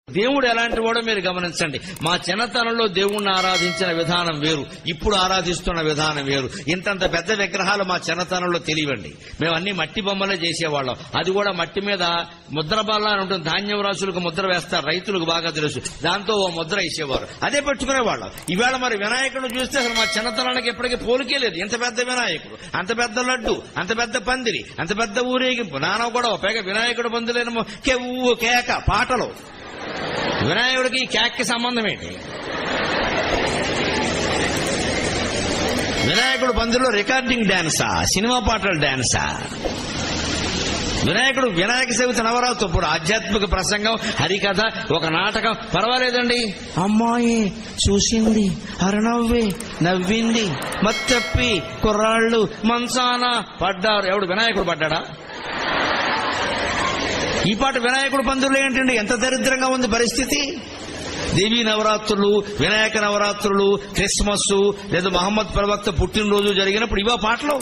దేవుడు ఎలాంటి వాడో మీరు గమనించండి మా చిన్నతనంలో దేవుణ్ణి ఆరాధించిన విధానం వేరు ఇప్పుడు ఆరాధిస్తున్న విధానం వేరు ఇంతంత పెద్ద విగ్రహాలు మా చిన్నతనంలో తెలియవండి మేము అన్ని మట్టి బొమ్మలే చేసేవాళ్ళం అది కూడా మట్టి మీద ముద్ర బల్ల అని ఉంటుంది ధాన్యం రాసులకు ముద్ర వేస్తారు రైతులకు బాగా తెలుసు దాంతో ఓ ముద్ర వేసేవారు అదే పట్టుకునేవాళ్ళం ఈవేళ మరి వినాయకుడు చూస్తే అసలు మా చిన్నతనానికి ఎప్పటికీ పోలికే లేదు ఇంత పెద్ద వినాయకుడు అంత పెద్ద లడ్డు అంత పెద్ద పందిరి అంత పెద్ద ఊరేగింపు నాన్న కూడా పైగా వినాయకుడు పందిలేమో కెవ్వు కేక పాటలు వినాయకుడికి కేక్కి సంబంధం ఏంటి వినాయకుడు పందిరిలో రికార్డింగ్ డాన్సా సినిమా పాటల డాన్సా వినాయకుడు వినాయక చవితి నవరాత్రి ఇప్పుడు ఆధ్యాత్మిక ప్రసంగం హరికథ ఒక నాటకం పర్వాలేదండి అమ్మాయి చూసింది అరనవ్వి నవ్వింది మత్తప్పి కుర్రాళ్ళు మంచాన పడ్డారు ఎవడు వినాయకుడు పడ్డాడా ఈ పాట వినాయకుడు పందులు ఏంటండి ఎంత దరిద్రంగా ఉంది పరిస్థితి దేవీ నవరాత్రులు వినాయక నవరాత్రులు క్రిస్మస్ లేదా మహమ్మద్ ప్రవక్త పుట్టినరోజు జరిగినప్పుడు ఇవా పాటలు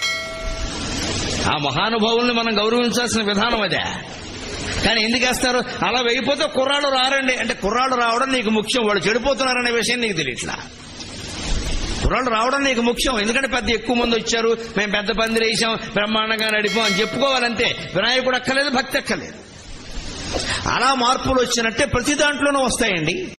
ఆ మహానుభావుల్ని మనం గౌరవించాల్సిన విధానం అదే కానీ ఎందుకు వేస్తారు అలా వెయిపోతే కుర్రాళ్ళు రారండి అంటే కుర్రాళ్ళు రావడం నీకు ముఖ్యం వాళ్ళు చెడిపోతున్నారనే విషయం నీకు తెలియట్లా కుర్రాళ్ళు రావడం నీకు ముఖ్యం ఎందుకంటే పెద్ద ఎక్కువ మంది వచ్చారు మేము పెద్ద పందిరి వేసాం బ్రహ్మాండంగా నడిపాం అని చెప్పుకోవాలంటే వినాయకుడు అక్కలేదు భక్తి అక్కలేదు అలా మార్పులు వచ్చినట్టే ప్రతి దాంట్లోనూ వస్తాయండి